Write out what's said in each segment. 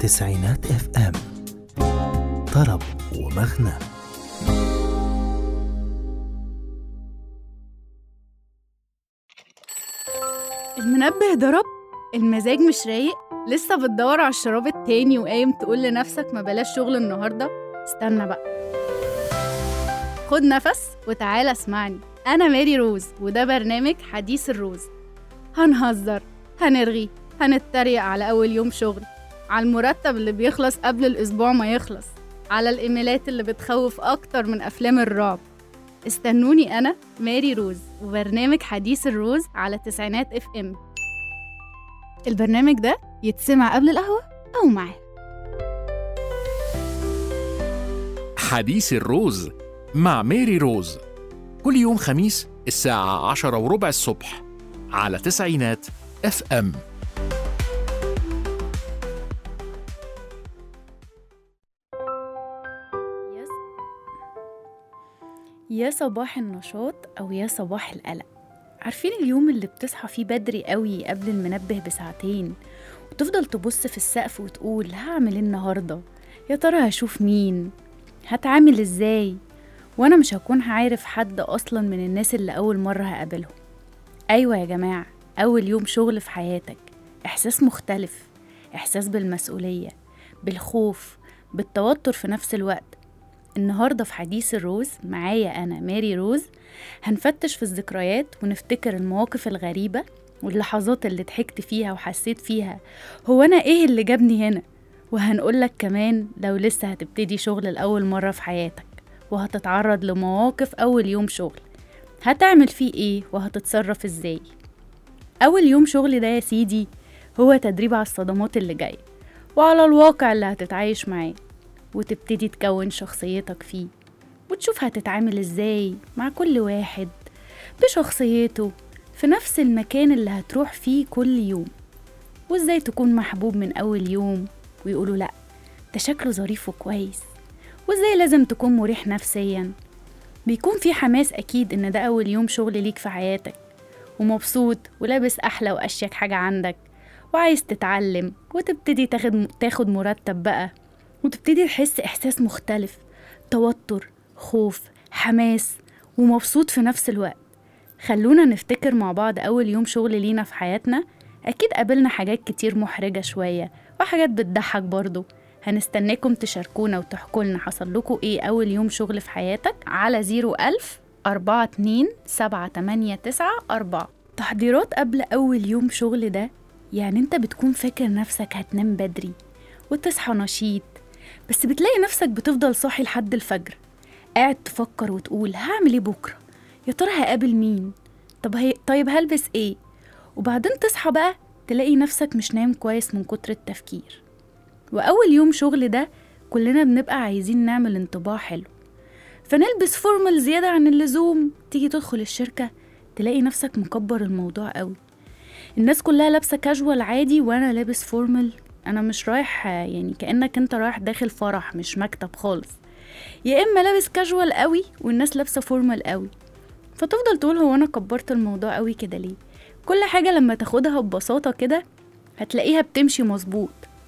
تسعينات اف ام طرب ومغنى المنبه ضرب المزاج مش رايق لسه بتدور على الشراب التاني وقايم تقول لنفسك ما بلاش شغل النهارده استنى بقى خد نفس وتعالى اسمعني انا ماري روز وده برنامج حديث الروز هنهزر هنرغي هنتريق على اول يوم شغل على المرتب اللي بيخلص قبل الاسبوع ما يخلص على الايميلات اللي بتخوف اكتر من افلام الرعب استنوني انا ماري روز وبرنامج حديث الروز على تسعينات اف ام البرنامج ده يتسمع قبل القهوة أو معاه حديث الروز مع ميري روز كل يوم خميس الساعة عشرة وربع الصبح على تسعينات اف ام يس يا صباح النشاط أو يا صباح القلق عارفين اليوم اللي بتصحى فيه بدري قوي قبل المنبه بساعتين وتفضل تبص في السقف وتقول هعمل ايه النهاردة يا ترى هشوف مين هتعامل ازاي وانا مش هكون عارف حد اصلا من الناس اللي اول مرة هقابلهم ايوه يا جماعة اول يوم شغل في حياتك احساس مختلف احساس بالمسؤولية بالخوف بالتوتر في نفس الوقت النهاردة في حديث الروز معايا أنا ماري روز هنفتش في الذكريات ونفتكر المواقف الغريبة واللحظات اللي ضحكت فيها وحسيت فيها هو أنا إيه اللي جابني هنا وهنقولك كمان لو لسه هتبتدي شغل لأول مرة في حياتك وهتتعرض لمواقف أول يوم شغل هتعمل فيه إيه وهتتصرف إزاي أول يوم شغل ده يا سيدي هو تدريب على الصدمات اللي جاية وعلى الواقع اللي هتتعايش معاه وتبتدي تكون شخصيتك فيه وتشوف هتتعامل ازاي مع كل واحد بشخصيته في نفس المكان اللي هتروح فيه كل يوم وازاي تكون محبوب من اول يوم ويقولوا لا ده شكله ظريف وكويس وازاي لازم تكون مريح نفسيا بيكون في حماس اكيد ان ده اول يوم شغل ليك في حياتك ومبسوط ولابس احلى واشيك حاجه عندك وعايز تتعلم وتبتدي تاخد تاخد مرتب بقى وتبتدي تحس إحساس مختلف توتر خوف حماس ومبسوط في نفس الوقت خلونا نفتكر مع بعض أول يوم شغل لينا في حياتنا أكيد قابلنا حاجات كتير محرجة شوية وحاجات بتضحك برضو هنستناكم تشاركونا وتحكوا لنا حصل لكم إيه أول يوم شغل في حياتك على زيرو ألف أربعة اتنين سبعة تمانية تسعة أربعة تحضيرات قبل أول يوم شغل ده يعني أنت بتكون فاكر نفسك هتنام بدري وتصحى نشيط بس بتلاقي نفسك بتفضل صاحي لحد الفجر قاعد تفكر وتقول هعمل ايه بكره يا ترى هقابل مين طب هي... طيب هلبس ايه وبعدين تصحى بقى تلاقي نفسك مش نايم كويس من كتر التفكير واول يوم شغل ده كلنا بنبقى عايزين نعمل انطباع حلو فنلبس فورمال زيادة عن اللزوم تيجي تدخل الشركة تلاقي نفسك مكبر الموضوع قوي الناس كلها لابسة كاجوال عادي وانا لابس فورمال انا مش رايح يعني كانك انت رايح داخل فرح مش مكتب خالص يا اما لابس كاجوال قوي والناس لابسه فورمال قوي فتفضل تقول هو انا كبرت الموضوع قوي كده ليه كل حاجه لما تاخدها ببساطه كده هتلاقيها بتمشي مظبوط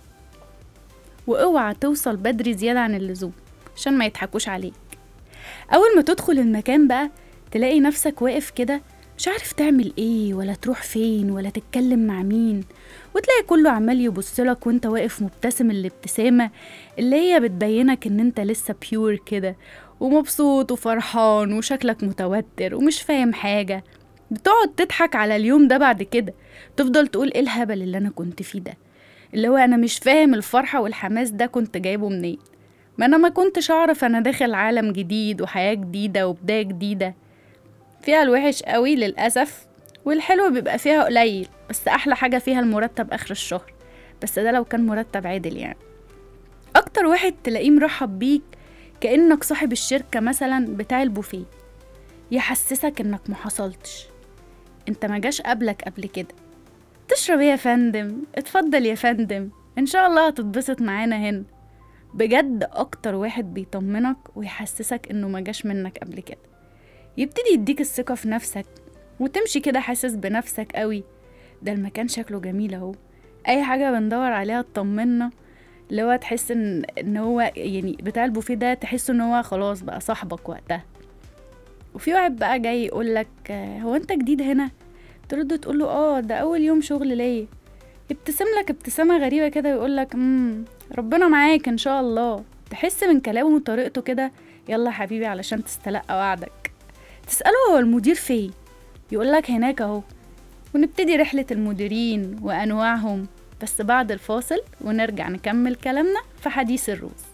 واوعى توصل بدري زياده عن اللزوم عشان ما يضحكوش عليك اول ما تدخل المكان بقى تلاقي نفسك واقف كده مش عارف تعمل ايه ولا تروح فين ولا تتكلم مع مين وتلاقي كله عمال يبصلك وانت واقف مبتسم الابتسامة اللي هي بتبينك ان انت لسه بيور كده ومبسوط وفرحان وشكلك متوتر ومش فاهم حاجة بتقعد تضحك على اليوم ده بعد كده تفضل تقول ايه الهبل اللي انا كنت فيه ده اللي هو انا مش فاهم الفرحة والحماس ده كنت جايبه منين ما انا ما كنتش اعرف انا داخل عالم جديد وحياة جديدة وبداية جديدة فيها الوحش قوي للأسف والحلو بيبقى فيها قليل بس أحلى حاجة فيها المرتب آخر الشهر بس ده لو كان مرتب عادل يعني أكتر واحد تلاقيه مرحب بيك كأنك صاحب الشركة مثلا بتاع البوفيه يحسسك إنك محصلتش انت ما جاش قبلك قبل كده تشرب ايه يا فندم اتفضل يا فندم ان شاء الله هتتبسط معانا هنا بجد اكتر واحد بيطمنك ويحسسك انه ما جاش منك قبل كده يبتدي يديك الثقة في نفسك وتمشي كده حاسس بنفسك قوي ده المكان شكله جميل اهو اي حاجة بندور عليها تطمنا اللي هو تحس ان ان هو يعني بتاع البوفيه ده تحس ان هو خلاص بقى صاحبك وقتها وفي واحد بقى جاي يقول لك هو انت جديد هنا ترد تقول له اه ده اول يوم شغل ليا يبتسم لك ابتسامه غريبه كده ويقول لك امم ربنا معاك ان شاء الله تحس من كلامه وطريقته كده يلا حبيبي علشان تستلقى وعدك تساله هو المدير فين يقول لك هناك اهو ونبتدي رحله المديرين وانواعهم بس بعد الفاصل ونرجع نكمل كلامنا في حديث الروز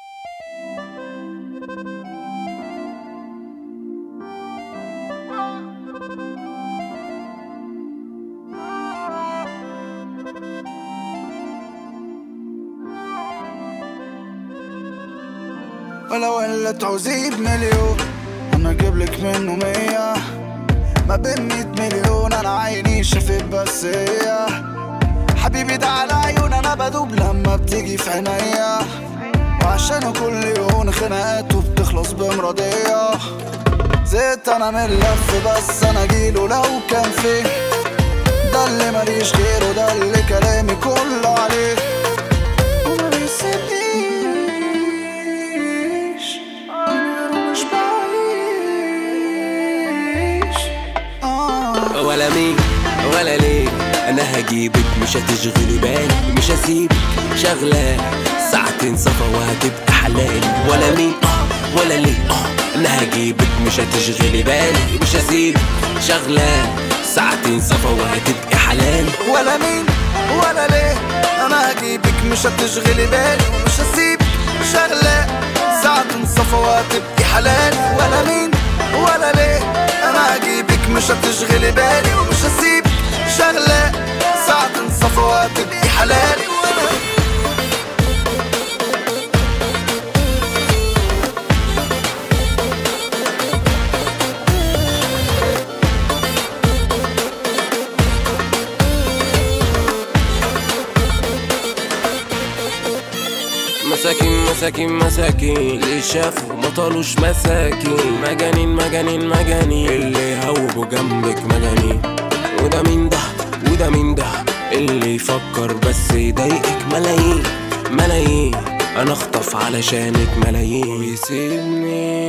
ولو اللي تعوزيه بمليون انا اجيب لك منه مية ما بين مية مليون انا عيني شافت بس هي حبيبي ده على عيون انا بدوب لما بتيجي في عينيا وعشان كل يوم خناقات وبتخلص بمرضية زيت انا من اللف بس انا جيله لو كان فيه ده اللي ماليش غيره ده اللي كلامي كله عليه وما بيسيبنيش من غيره مش بعيش آه ولا مين ولا ليه انا هجيبك مش هتشغلي بالي مش هسيبك شغلة ساعتين صفا وهتبقى حلال ولا مين اه ولا ليه اه انا هجيبك مش هتشغلي بالي مش هسيبك شغلة ساعتين صفا وهتبقى حلال ولا مين ولا ليه انا هجيبك مش هتشغلي بالي ومش هسيبك شغلة ساعة صفا وهتبقي حلال ولا مين ولا ليه انا هجيبك مش هتشغلي بالي ومش هسيبك شغلة ساعة صفا وهتبقي حلال مساكين مساكين مساكين اللي شافوا ما طالوش مساكين مجانين مجانين مجانين اللي هوبوا جنبك مجانين وده مين ده وده مين ده اللي يفكر بس يضايقك ملايين ملايين انا اخطف علشانك ملايين ويسيبني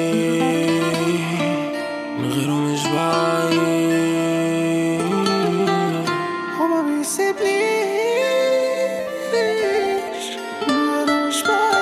من غيره مش بعيد وما بيسيبنيش أنا مش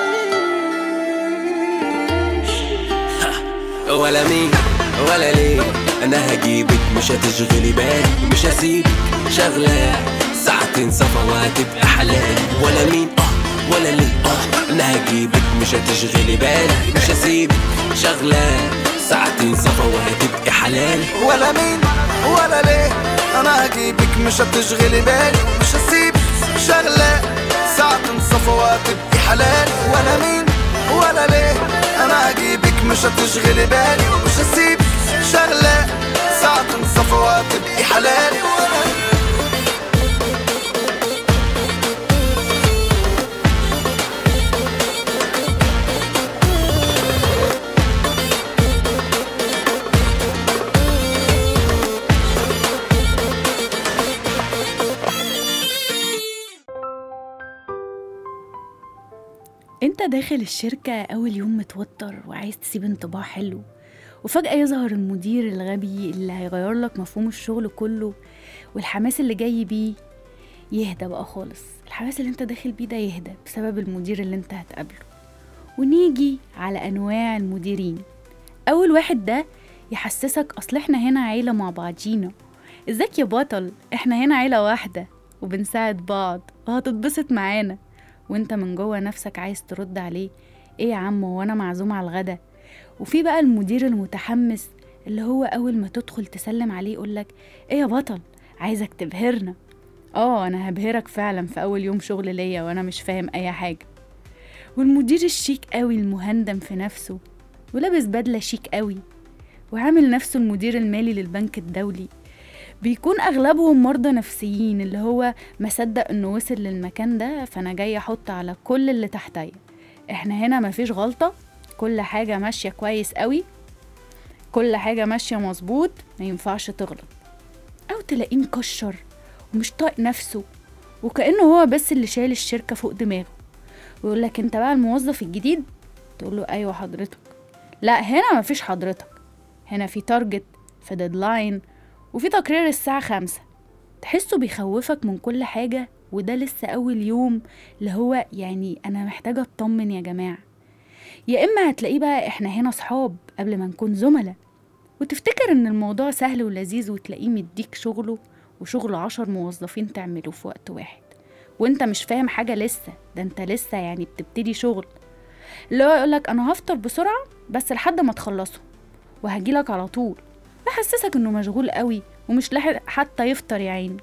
بعيش ولا مين ولا ليه انا هجيبك مش هتشغلي بالي مش هسيبك شغلة ساعتين صفا وهتبقى حلال ولا مين اه ولا ليه اه انا هجيبك مش هتشغلي بالي مش هسيبك شغلة ساعتين صفا وهتبقى حلال ولا مين ولا ليه انا هجيبك مش هتشغلي بالي ومش هسيبك شغلة ساعة صفا وهتبقي حلال ولا مين ولا ليه انا هجيبك مش هتشغلي بالي ومش هسيبك شغلة ساعة صفا وهتبقي حلال انت داخل الشركة أول يوم متوتر وعايز تسيب انطباع حلو وفجأة يظهر المدير الغبي اللي هيغير لك مفهوم الشغل كله والحماس اللي جاي بيه يهدى بقى خالص الحماس اللي انت داخل بيه ده يهدى بسبب المدير اللي انت هتقابله ونيجي على أنواع المديرين أول واحد ده يحسسك أصل احنا هنا عيلة مع بعضينا ازيك يا بطل احنا هنا عيلة واحدة وبنساعد بعض وهتتبسط معانا وانت من جوه نفسك عايز ترد عليه ايه يا عم هو انا معزوم على الغدا وفي بقى المدير المتحمس اللي هو اول ما تدخل تسلم عليه يقولك ايه يا بطل عايزك تبهرنا اه انا هبهرك فعلا في اول يوم شغل ليا وانا مش فاهم اي حاجه والمدير الشيك قوي المهندم في نفسه ولابس بدله شيك قوي وعامل نفسه المدير المالي للبنك الدولي بيكون اغلبهم مرضى نفسيين اللي هو مصدق انه وصل للمكان ده فانا جاي احط على كل اللي تحتيا احنا هنا مفيش غلطه كل حاجه ماشيه كويس قوي كل حاجه ماشيه مظبوط ما ينفعش تغلط او تلاقيه مكشر ومش طايق نفسه وكانه هو بس اللي شايل الشركه فوق دماغه ويقول لك انت بقى الموظف الجديد تقول له ايوه حضرتك لا هنا مفيش حضرتك هنا في تارجت في ديدلاين وفي تقرير الساعة خمسة تحسه بيخوفك من كل حاجة وده لسه أول يوم اللي هو يعني أنا محتاجة أطمن يا جماعة يا إما هتلاقيه بقى إحنا هنا صحاب قبل ما نكون زملاء وتفتكر إن الموضوع سهل ولذيذ وتلاقيه مديك شغله وشغل عشر موظفين تعمله في وقت واحد وانت مش فاهم حاجة لسه ده انت لسه يعني بتبتدي شغل اللي هو يقولك انا هفطر بسرعة بس لحد ما تخلصه وهجيلك على طول يحسسك انه مشغول قوي ومش لاحق حتى يفطر يا عيني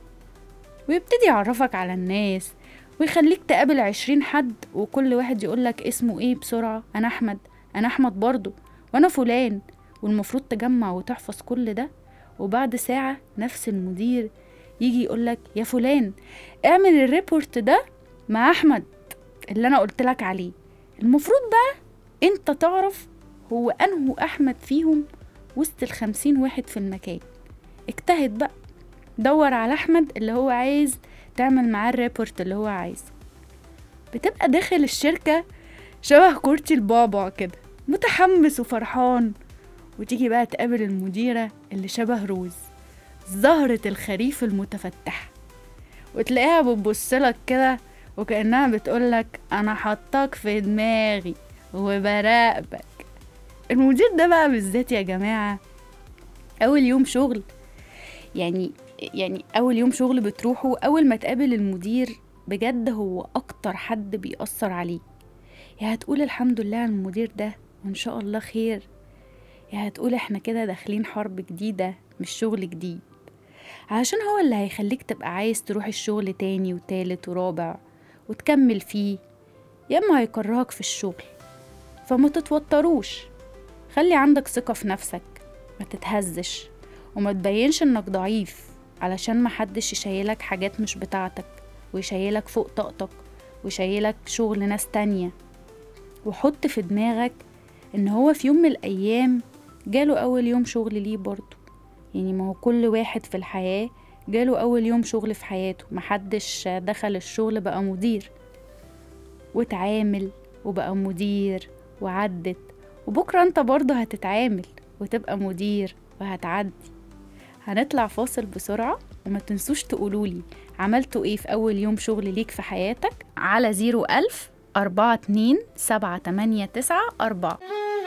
ويبتدي يعرفك على الناس ويخليك تقابل عشرين حد وكل واحد يقولك اسمه ايه بسرعة انا احمد انا احمد برضو وانا فلان والمفروض تجمع وتحفظ كل ده وبعد ساعة نفس المدير يجي يقولك يا فلان اعمل الريبورت ده مع احمد اللي انا قلتلك عليه المفروض بقى انت تعرف هو انه احمد فيهم وسط الخمسين واحد في المكان اجتهد بقى دور على احمد اللي هو عايز تعمل معاه الريبورت اللي هو عايزه بتبقى داخل الشركة شبه كورتي البابا كده متحمس وفرحان وتيجي بقى تقابل المديرة اللي شبه روز زهرة الخريف المتفتحة وتلاقيها بتبصلك كده وكأنها بتقولك أنا حطاك في دماغي وبراقبك المدير ده بقى بالذات يا جماعة أول يوم شغل يعني يعني أول يوم شغل بتروحه أول ما تقابل المدير بجد هو أكتر حد بيأثر عليك يا هتقول الحمد لله على المدير ده وإن شاء الله خير يا هتقول احنا كده داخلين حرب جديدة مش شغل جديد علشان هو اللي هيخليك تبقى عايز تروح الشغل تاني وتالت ورابع وتكمل فيه يا اما هيكرهك في الشغل فما تتوتروش خلي عندك ثقة في نفسك ما تتهزش وما تبينش انك ضعيف علشان محدش يشيلك حاجات مش بتاعتك ويشيلك فوق طاقتك ويشيلك شغل ناس تانية وحط في دماغك ان هو في يوم من الايام جاله اول يوم شغل ليه برضه يعني ما هو كل واحد في الحياة جاله أول يوم شغل في حياته محدش دخل الشغل بقى مدير واتعامل وبقى مدير وعدت وبكرة انت برضه هتتعامل وتبقى مدير وهتعدي هنطلع فاصل بسرعة وما تنسوش تقولولي عملتوا ايه في أول يوم شغل ليك في حياتك على زيرو ألف أربعة اتنين سبعة تمانية تسعة أربعة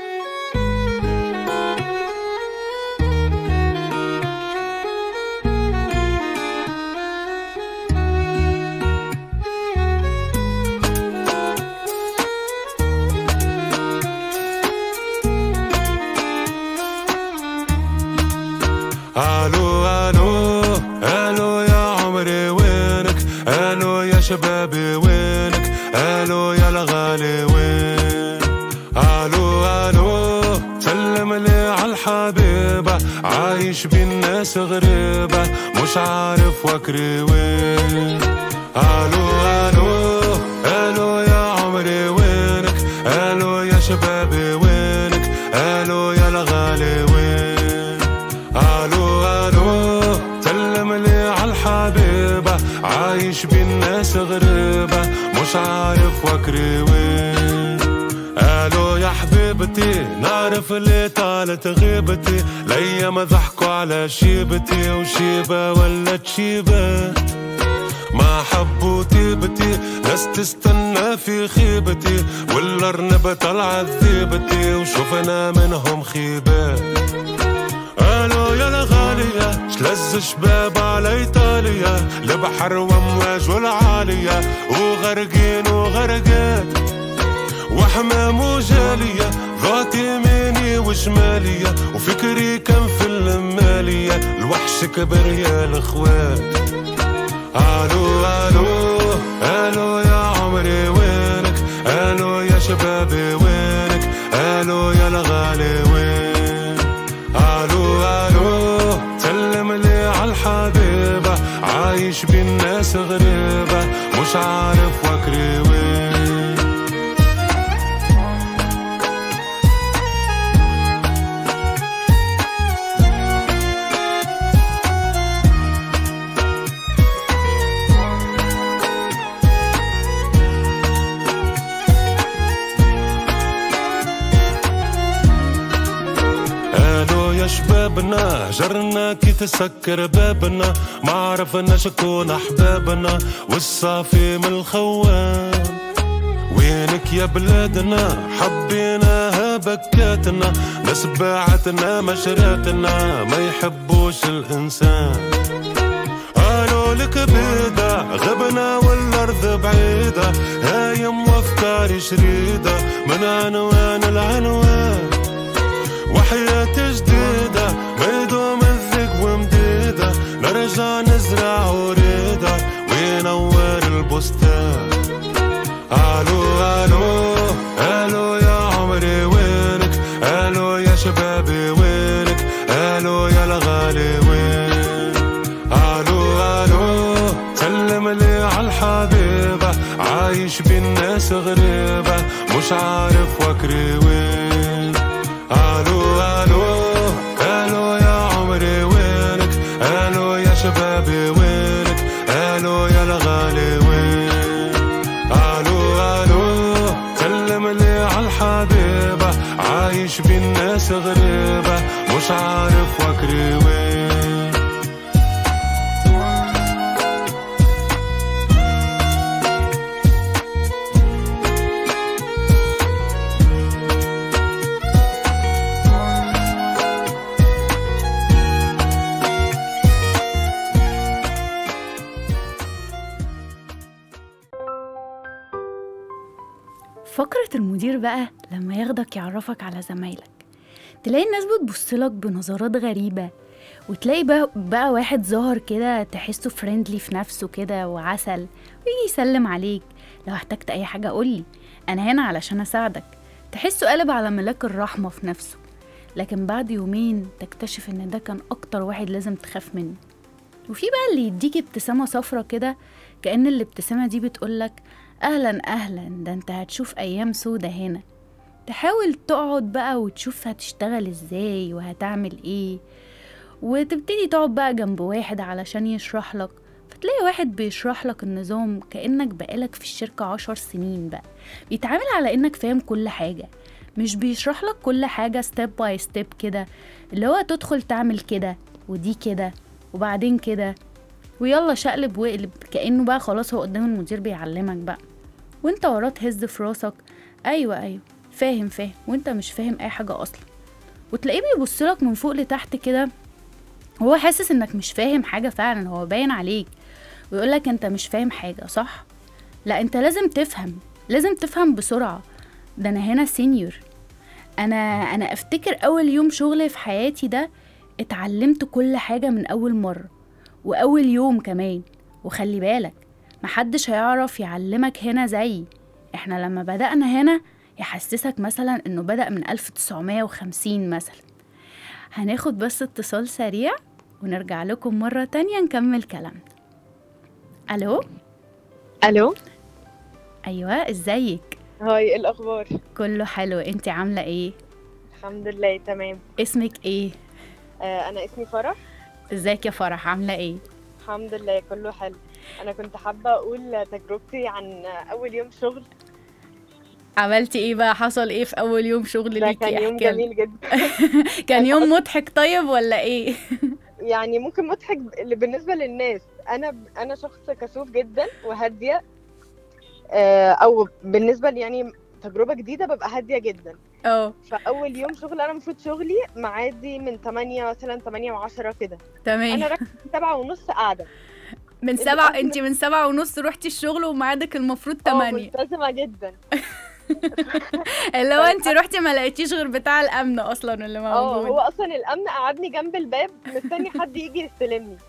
الو الو الو يا عمري وينك الو يا شبابي وينك الو يا الغالي وين الو الو سلم لي عالحبيبة عايش بين ناس غريبة مش عارف وكري وين الو الو الو يا عمري وينك الو يا شبابي وينك الو يا الغالي وين الو الو سلم لي عالحبيبة عايش بين ناس غريبة مش عارف وكري وين الو يا حبيبتي نعرف اللي طالت غيبتي الايام ضحكوا على شيبتي وشيبة ولا تشيبة ما حبوا طيبتي ناس تستنى في خيبتي والارنب طلعت ذيبتي وشوفنا منهم خيبات الو يا الغالية شلز شباب على ايطاليا البحر وامواج والعالية وغرقين وغرقات وحمام وجالية ضغط يميني وشمالية وفكري كان في المالية الوحش كبر يا الاخوات الو الو الو يا عمري وينك الو يا شبابي وينك الو يا الغالي وين الو الو سلم لي عالحبيبة عايش بين ناس غريبة مش عارف وكري وين غيابنا جرنا كي تسكر بابنا ما عرفنا شكون احبابنا والصافي من الخوان وينك يا بلادنا حبيناها بكاتنا ناس باعتنا مشراتنا ما يحبوش الانسان قالوا لك بيدا غبنا والارض بعيدة هايم وافكاري شريدة من عنوان العنوان وحياة جديدة ما يدوم الذق ومديدة نرجع نزرع وريدة وينور البستان الو الو الو يا عمري وينك الو يا شبابي وينك الو يا الغالي وين الو الو سلم لي عالحبيبة عايش بين ناس غريبة مش عارف وكري وين الو الو الو يا عمري وينك الو يا شبابي وينك الو يا الغالي وين الو الو سلم لي عالحبيبة عايش بين ناس غريبة مش عارف وكري وين فقرة المدير بقى لما ياخدك يعرفك على زمايلك تلاقي الناس بتبصلك بنظرات غريبة وتلاقي بقى, بقى واحد ظاهر كده تحسه فريندلي في نفسه كده وعسل ويجي يسلم عليك لو احتجت أي حاجة قولي أنا هنا علشان أساعدك تحسه قلب على ملاك الرحمة في نفسه لكن بعد يومين تكتشف إن ده كان أكتر واحد لازم تخاف منه وفي بقى اللي يديك ابتسامة صفرة كده كأن الابتسامة دي بتقولك أهلا أهلا ده أنت هتشوف أيام سودة هنا تحاول تقعد بقى وتشوف هتشتغل ازاي وهتعمل ايه وتبتدي تقعد بقى جنب واحد علشان يشرح لك فتلاقي واحد بيشرح لك النظام كأنك بقالك في الشركة عشر سنين بقى بيتعامل على إنك فاهم كل حاجة مش بيشرح لك كل حاجة ستيب باي ستيب كده اللي هو تدخل تعمل كده ودي كده وبعدين كده ويلا شقلب واقلب كأنه بقى خلاص هو قدام المدير بيعلمك بقى وانت وراه تهز في راسك ايوه ايوه فاهم فاهم وانت مش فاهم اي حاجة اصلا وتلاقيه بيبصلك من فوق لتحت كده هو حاسس انك مش فاهم حاجة فعلا هو باين عليك ويقولك انت مش فاهم حاجة صح لا انت لازم تفهم لازم تفهم بسرعة ده انا هنا سينيور انا انا افتكر اول يوم شغل في حياتي ده اتعلمت كل حاجة من اول مرة واول يوم كمان وخلي بالك محدش هيعرف يعلمك هنا زيي احنا لما بدأنا هنا يحسسك مثلا انه بدأ من 1950 مثلا هناخد بس اتصال سريع ونرجع لكم مرة تانية نكمل كلامنا ألو الو أيوة ازيك هاي إيه الاخبار كله حلو انت عاملة ايه الحمد لله تمام اسمك ايه آه انا اسمي فرح ازيك يا فرح عاملة ايه الحمد لله كله حلو انا كنت حابه اقول تجربتي عن اول يوم شغل عملتي ايه بقى حصل ايه في اول يوم شغل ده ليكي كان يوم احكي لنا. جميل جدا كان يوم مضحك طيب ولا ايه يعني ممكن مضحك اللي بالنسبه للناس انا انا شخص كسوف جدا وهاديه آه، او بالنسبه لي يعني تجربه جديده ببقى هاديه جدا اه فاول يوم شغل انا المفروض شغلي معادي من 8 مثلا 8 و10 كده تمام انا رايحه 7 ونص قاعده من اللي سبعة قبل- انت من سبعة ونص روحتي الشغل وميعادك المفروض اه تمانية ملتزمه جدا اللي هو انت روحتي ما لقيتيش غير بتاع الامن اصلا اللي اه موجود هو اصلا الامن قعدني جنب الباب مستني حد يجي يستلمني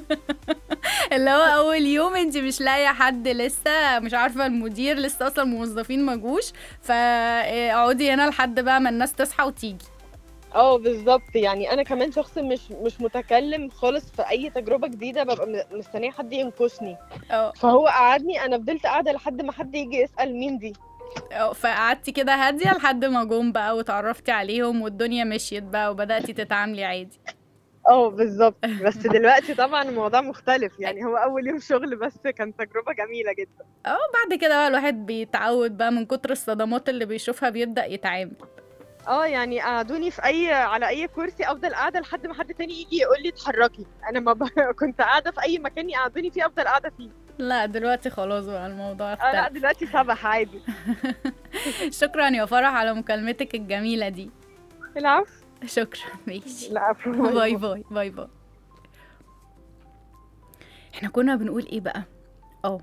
اللي هو اول يوم انت مش لاقيه حد لسه مش عارفه المدير لسه اصلا الموظفين ما جوش فاقعدي هنا لحد بقى ما الناس تصحى وتيجي اه بالظبط يعني انا كمان شخص مش مش متكلم خالص في اي تجربه جديده ببقى م- مستنيه حد ينكشني اه فهو قعدني انا فضلت قاعده لحد ما حد يجي يسال مين دي اه فقعدتي كده هاديه لحد ما جم بقى وتعرفتي عليهم والدنيا مشيت بقى وبداتي تتعاملي عادي اه بالظبط بس دلوقتي طبعا الموضوع مختلف يعني هو اول يوم شغل بس كان تجربه جميله جدا اه بعد كده بقى الواحد بيتعود بقى من كتر الصدمات اللي بيشوفها بيبدا يتعامل اه يعني قعدوني في اي على اي كرسي افضل قاعده لحد ما حد تاني يجي يقول لي اتحركي انا ما ب... كنت قاعده في اي مكان يقعدوني فيه افضل قاعده فيه لا دلوقتي خلاص بقى الموضوع اه لا اختلف دلوقتي سبح عادي شكرا يا فرح على مكالمتك الجميلة دي العفو شكرا ماشي لا عفو باي باي باي باي احنا كنا بنقول ايه بقى اه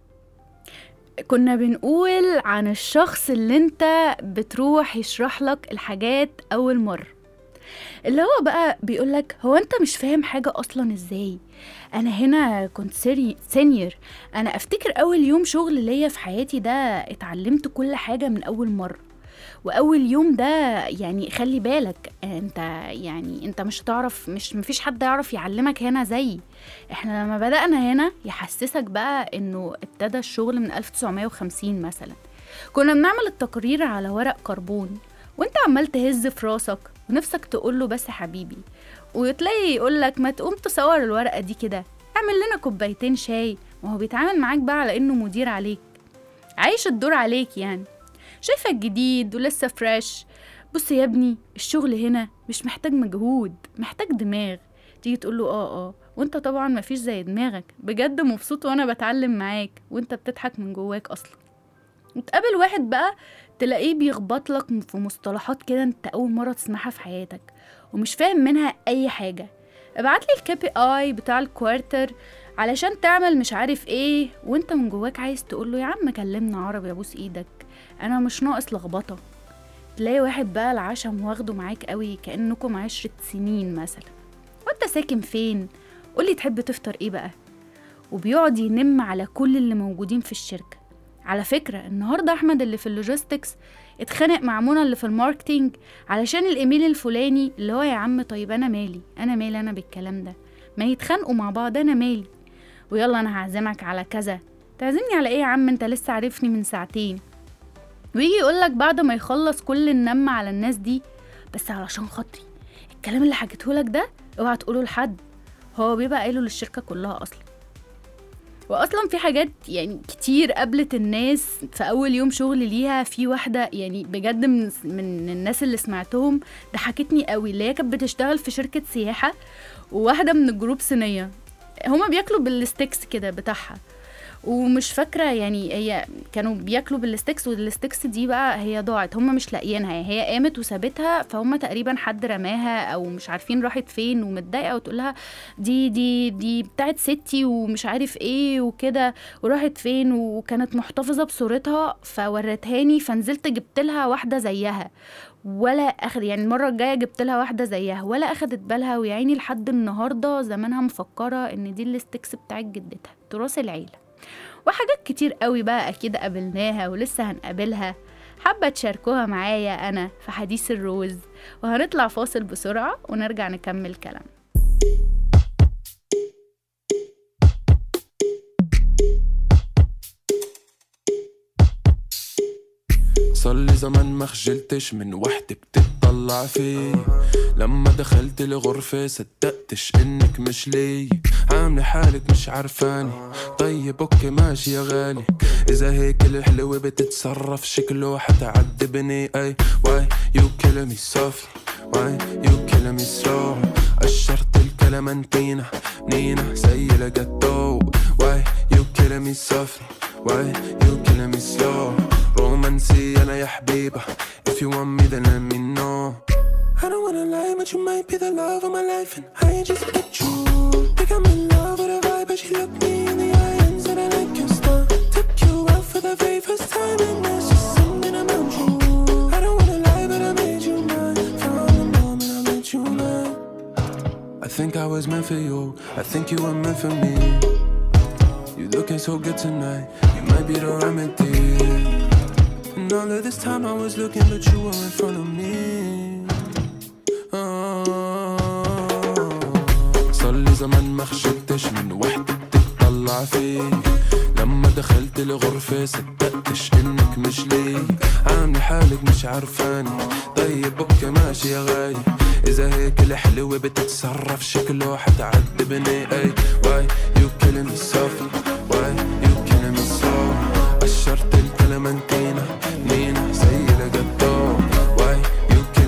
كنا بنقول عن الشخص اللي انت بتروح يشرح لك الحاجات اول مرة اللي هو بقى بيقولك هو انت مش فاهم حاجة اصلا ازاي انا هنا كنت سيري سينيور انا افتكر اول يوم شغل ليا في حياتي ده اتعلمت كل حاجة من اول مرة واول يوم ده يعني خلي بالك انت يعني انت مش هتعرف مش مفيش حد يعرف يعلمك هنا زي احنا لما بدأنا هنا يحسسك بقى انه ابتدى الشغل من 1950 مثلا كنا بنعمل التقرير على ورق كربون وانت عمال تهز في راسك ونفسك تقوله بس يا حبيبي وتلاقي يقولك ما تقوم تصور الورقة دي كده اعمل لنا كوبايتين شاي ما هو بيتعامل معاك بقى على انه مدير عليك عايش الدور عليك يعني شايفك جديد ولسه فريش بص يا ابني الشغل هنا مش محتاج مجهود محتاج دماغ تيجي تقول له اه اه وانت طبعا مفيش زي دماغك بجد مبسوط وانا بتعلم معاك وانت بتضحك من جواك اصلا وتقابل واحد بقى تلاقيه بيخبط لك في مصطلحات كده انت اول مره تسمعها في حياتك ومش فاهم منها اي حاجه ابعت لي الكي بي اي بتاع الكوارتر علشان تعمل مش عارف ايه وانت من جواك عايز تقول له يا عم كلمنا عربي ابوس ايدك انا مش ناقص لخبطه تلاقي واحد بقى العشم واخده معاك قوي كانكم عشرة سنين مثلا وانت ساكن فين قولي تحب تفطر ايه بقى وبيقعد ينم على كل اللي موجودين في الشركه على فكرة النهاردة أحمد اللي في اللوجيستكس اتخانق مع منى اللي في الماركتينج علشان الإيميل الفلاني اللي هو يا عم طيب أنا مالي أنا مالي أنا بالكلام ده ما يتخانقوا مع بعض أنا مالي ويلا أنا هعزمك على كذا تعزمني على إيه يا عم أنت لسه عارفني من ساعتين ويجي يقولك بعد ما يخلص كل النم على الناس دي بس علشان خاطري الكلام اللي حكيتهولك ده اوعى تقوله لحد هو بيبقى قايله للشركة كلها أصلا واصلا في حاجات يعني كتير قابلت الناس في اول يوم شغل ليها في واحده يعني بجد من من الناس اللي سمعتهم ضحكتني قوي اللي هي كانت بتشتغل في شركه سياحه وواحده من الجروب صينيه هما بياكلوا بالستيكس كده بتاعها ومش فاكره يعني هي كانوا بياكلوا بالستيكس والستيكس دي بقى هي ضاعت هم مش لاقيينها هي قامت وسابتها فهم تقريبا حد رماها او مش عارفين راحت فين ومتضايقه وتقول لها دي دي دي بتاعت ستي ومش عارف ايه وكده وراحت فين وكانت محتفظه بصورتها فورتهاني فنزلت جبت لها واحده زيها ولا اخد يعني المره الجايه جبت لها واحده زيها ولا اخدت بالها ويا عيني لحد النهارده زمانها مفكره ان دي الستيكس بتاعت جدتها تراث العيله وحاجات كتير قوي بقى اكيد قابلناها ولسه هنقابلها حابة تشاركوها معايا أنا في حديث الروز وهنطلع فاصل بسرعة ونرجع نكمل كلام صار لي زمان ما خجلتش من وحدة بتطلع في لما دخلت الغرفة صدقتش انك مش لي عاملة حالك مش عارفاني طيب اوكي ماشي يا غالي اذا هيك الحلوة بتتصرف شكله حتعذبني اي واي يو killing me softly واي يو killing me slow قشرت الكلمنتينا نينا زي الجاتو واي يو killing me softly واي يو killing me slow رومانسي انا يا حبيبة if you want me then let me know I don't wanna lie but you might be the love of my life and I just met you Think I'm in love with a vibe but she looked me in the eye and said I like your style Took you out for the very first time and there's just something about you I don't wanna lie but I made you mine From the moment I met you mine I think I was meant for you I think you were meant for me You looking so good tonight You might be the remedy And all of this time I was looking but you were in front of me آه. صار لي زمان ما خجلتش من وحدة بتطلع فيك لما دخلت الغرفة صدقتش انك مش لي عاملة حالك مش عارفاني طيب اوكي ماشي يا غالي اذا هيك الحلوة بتتصرف شكله حتعذبني اي واي يو killing me softly واي يو killing me slow قشرت الكلمنتينا نينا زي الجاتو واي يو killing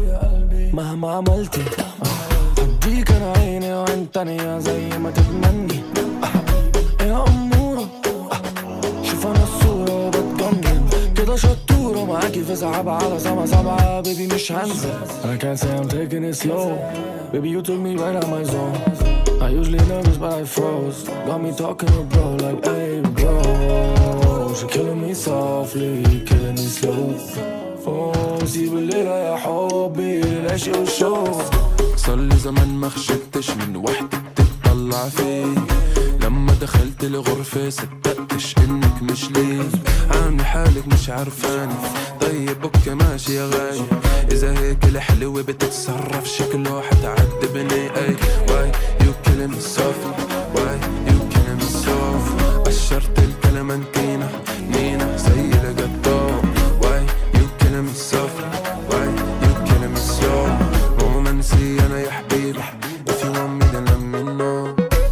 مهما عملتي هديك انا عيني وعين تانية زي ما تتمني يا أمورة شوف انا الصورة وبتجنن كده شطورة معاكي في سحابة على سما سبعة بيبي مش هنزل I can't say I'm taking it slow Baby you took me right out my zone I usually nervous but I froze Got me talking to bro like hey bro She killing me softly killing me slow Oh سيب الليلة يا حبي للعشق والشوق صار لي زمان ما خشبتش من وحدة بتطلع فيه لما دخلت لغرفة صدقتش انك مش ليه عاملة حالك مش عارفاني طيب اوكي ماشي يا غايب اذا هيك الحلوة بتتصرف شكله حتعدي بني اي واي يو كيلين softly واي يو كيلين soft قشرت الكلمنتينا نينا زي الجاتو واي يو كيلين softly واي يو كيلين soft رومانسي انا يا حبيبي if you want me then let me know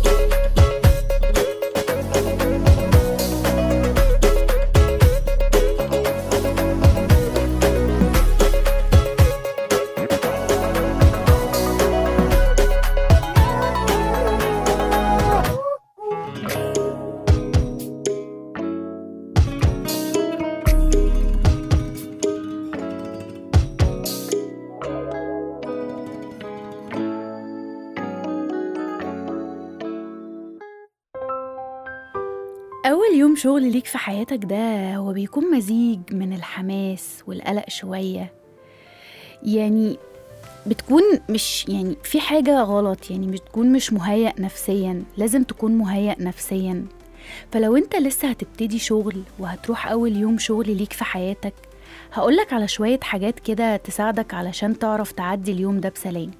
أول يوم شغل ليك في حياتك ده هو بيكون مزيج من الحماس والقلق شوية يعني بتكون مش يعني في حاجة غلط يعني بتكون مش مهيأ نفسيا لازم تكون مهيأ نفسيا فلو انت لسه هتبتدي شغل وهتروح أول يوم شغل ليك في حياتك هقولك على شوية حاجات كده تساعدك علشان تعرف تعدي اليوم ده بسلام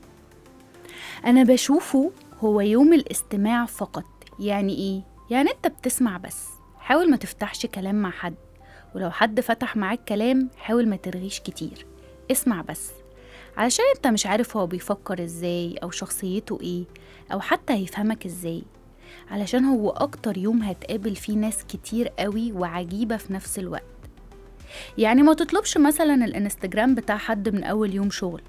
أنا بشوفه هو يوم الاستماع فقط يعني إيه؟ يعني انت بتسمع بس حاول ما تفتحش كلام مع حد ولو حد فتح معاك كلام حاول ما ترغيش كتير اسمع بس علشان انت مش عارف هو بيفكر ازاي او شخصيته ايه او حتى هيفهمك ازاي علشان هو اكتر يوم هتقابل فيه ناس كتير قوي وعجيبة في نفس الوقت يعني ما تطلبش مثلا الانستجرام بتاع حد من اول يوم شغل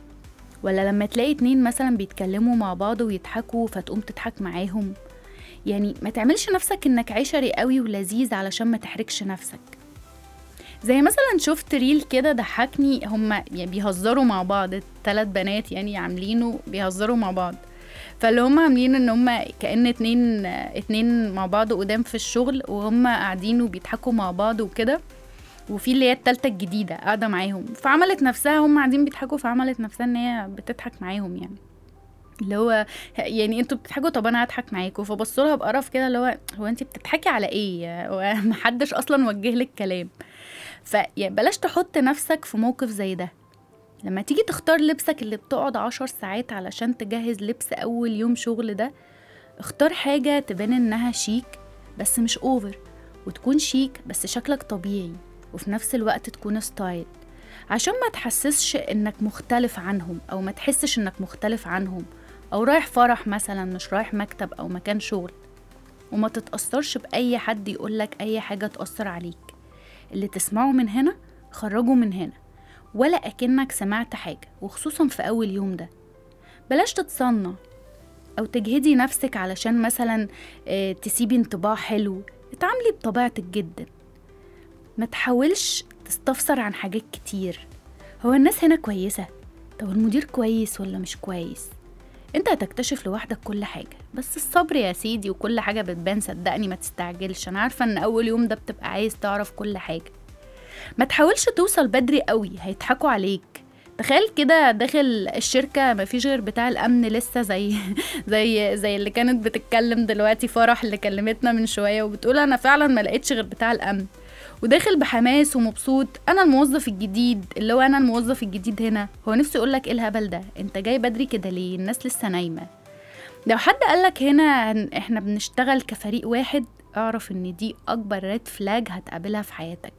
ولا لما تلاقي اتنين مثلا بيتكلموا مع بعض ويضحكوا فتقوم تضحك معاهم يعني ما تعملش نفسك انك عشري قوي ولذيذ علشان ما تحرجش نفسك زي مثلا شفت ريل كده ضحكني هما يعني بيهزروا مع بعض ثلاث بنات يعني عاملينه بيهزروا مع بعض فاللي هم عاملين ان هم كأن اتنين اتنين مع بعض قدام في الشغل وهم قاعدين وبيضحكوا مع بعض وكده وفي اللي هي التالتة الجديدة قاعدة معاهم فعملت نفسها هم قاعدين بيضحكوا فعملت نفسها ان هي بتضحك معاهم يعني اللي هو يعني انتوا بتضحكوا طب انا هضحك معاكوا فبصوا لها بقرف كده اللي هو هو انت بتضحكي على ايه هو محدش اصلا وجه لك كلام فيعني بلاش تحط نفسك في موقف زي ده لما تيجي تختار لبسك اللي بتقعد عشر ساعات علشان تجهز لبس اول يوم شغل ده اختار حاجة تبان انها شيك بس مش اوفر وتكون شيك بس شكلك طبيعي وفي نفس الوقت تكون ستايل عشان ما تحسسش انك مختلف عنهم او ما تحسش انك مختلف عنهم او رايح فرح مثلا مش رايح مكتب او مكان شغل وما تتأثرش بأي حد يقولك أي حاجة تأثر عليك اللي تسمعه من هنا خرجه من هنا ولا أكنك سمعت حاجة وخصوصا في أول يوم ده بلاش تتصنع أو تجهدي نفسك علشان مثلا آه، تسيبي انطباع حلو اتعاملي بطبيعتك جدا ما تحاولش تستفسر عن حاجات كتير هو الناس هنا كويسة طب المدير كويس ولا مش كويس انت هتكتشف لوحدك كل حاجة بس الصبر يا سيدي وكل حاجة بتبان صدقني ما تستعجلش انا عارفة ان اول يوم ده بتبقى عايز تعرف كل حاجة ما تحاولش توصل بدري قوي هيضحكوا عليك تخيل كده داخل الشركة مفيش غير بتاع الأمن لسه زي زي زي اللي كانت بتتكلم دلوقتي فرح اللي كلمتنا من شوية وبتقول أنا فعلا ما لقيتش غير بتاع الأمن وداخل بحماس ومبسوط انا الموظف الجديد اللي هو انا الموظف الجديد هنا هو نفسه يقولك ايه الهبل ده انت جاي بدري كده ليه الناس لسه نايمه لو حد قالك هنا هن- احنا بنشتغل كفريق واحد اعرف ان دي اكبر ريد فلاج هتقابلها في حياتك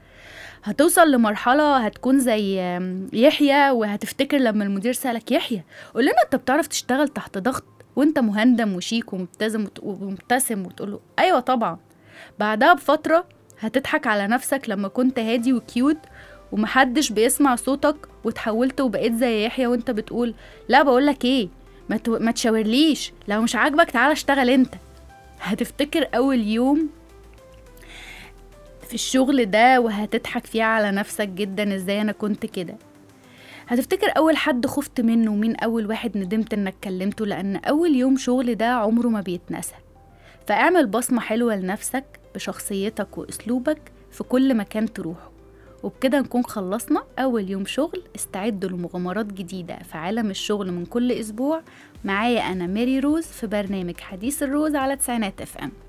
هتوصل لمرحلة هتكون زي آم، يحيى وهتفتكر لما المدير سألك يحيى قول لنا انت بتعرف تشتغل تحت ضغط وانت مهندم وشيك ومبتسم وت- ومبتسم وتقوله ايوه طبعا بعدها بفترة هتضحك على نفسك لما كنت هادي وكيوت ومحدش بيسمع صوتك وتحولت وبقيت زي يحيى وانت بتقول لا بقولك ايه ما, تو... ما تشاورليش لو مش عاجبك تعالى اشتغل انت هتفتكر اول يوم في الشغل ده وهتضحك فيه على نفسك جدا ازاي انا كنت كده هتفتكر اول حد خفت منه ومين اول واحد ندمت انك كلمته لان اول يوم شغل ده عمره ما بيتنسى فاعمل بصمة حلوة لنفسك بشخصيتك واسلوبك في كل مكان تروحه وبكده نكون خلصنا أول يوم شغل استعدوا لمغامرات جديدة في عالم الشغل من كل أسبوع معايا أنا ماري روز في برنامج حديث الروز على تسعينات اف ام